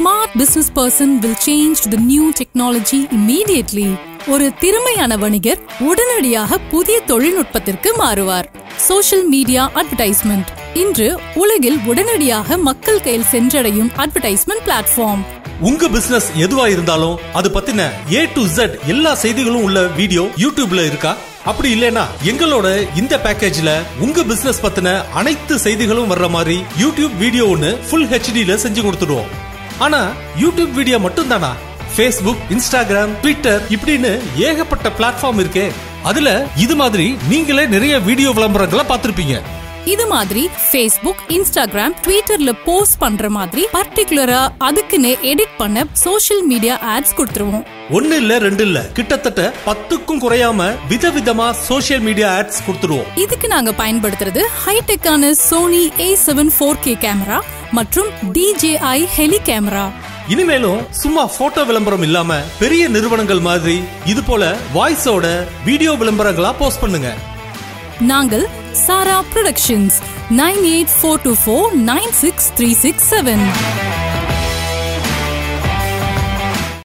smart business person will change to the new technology immediately. ஒரு திறமையான வணிகர் உடனடியாக புதிய தொழில்நுட்பத்திற்கு மாறுவார் சோஷியல் மீடியா அட்வர்டைஸ்மெண்ட் இன்று உலகில் உடனடியாக மக்கள் கையில் சென்றடையும் அட்வர்டைஸ்மெண்ட் பிளாட்ஃபார்ம் உங்க பிசினஸ் எதுவா இருந்தாலும் அது பத்தின ஏ டு Z எல்லா செய்திகளும் உள்ள வீடியோ யூடியூப்ல இருக்கா அப்படி இல்லைனா எங்களோட இந்த பேக்கேஜ்ல உங்க பிசினஸ் பத்தின அனைத்து செய்திகளும் வர்ற மாதிரி யூடியூப் வீடியோ ஒன்னு ஃபுல் ஹெச்டில செஞ்சு கொடுத்துடுவோம் ஆனா யூடியூப் வீடியோ மட்டும் தானா ஃபேஸ்புக் இன்ஸ்டாகிராம் ட்விட்டர் இப்படின்னு ஏகப்பட்ட பிளாட்ஃபார்ம் இருக்கே அதுல இது மாதிரி நீங்களே நிறைய வீடியோ விளம்பரங்களை பார்த்திருப்பீங்க இது மாதிரி ஃபேஸ்புக் இன்ஸ்டாகிராம் ட்விட்டர்ல போஸ்ட் பண்ற மாதிரி பர்டிகுலரா அதுக்குன்னு எடிட் பண்ண சோஷியல் மீடியா ஆட்ஸ் கொடுத்துருவோம் ஒன்னு இல்ல ரெண்டு இல்ல கிட்டத்தட்ட பத்துக்கும் குறையாம விதவிதமா சோஷியல் மீடியா ஆட்ஸ் கொடுத்துருவோம் இதுக்கு நாங்க பயன்படுத்துறது ஹைடெக்கான Sony A seven four K camera மற்றும் DJI ஹெலி கேமரா இனிமேலும் சும்மா போட்டோ விளம்பரம் இல்லாம பெரிய நிறுவனங்கள் மாதிரி இது போல வாய்ஸோட வீடியோ விளம்பரங்களா போஸ்ட் பண்ணுங்க நாங்கள் Sara productions nine eight four two four nine six three six seven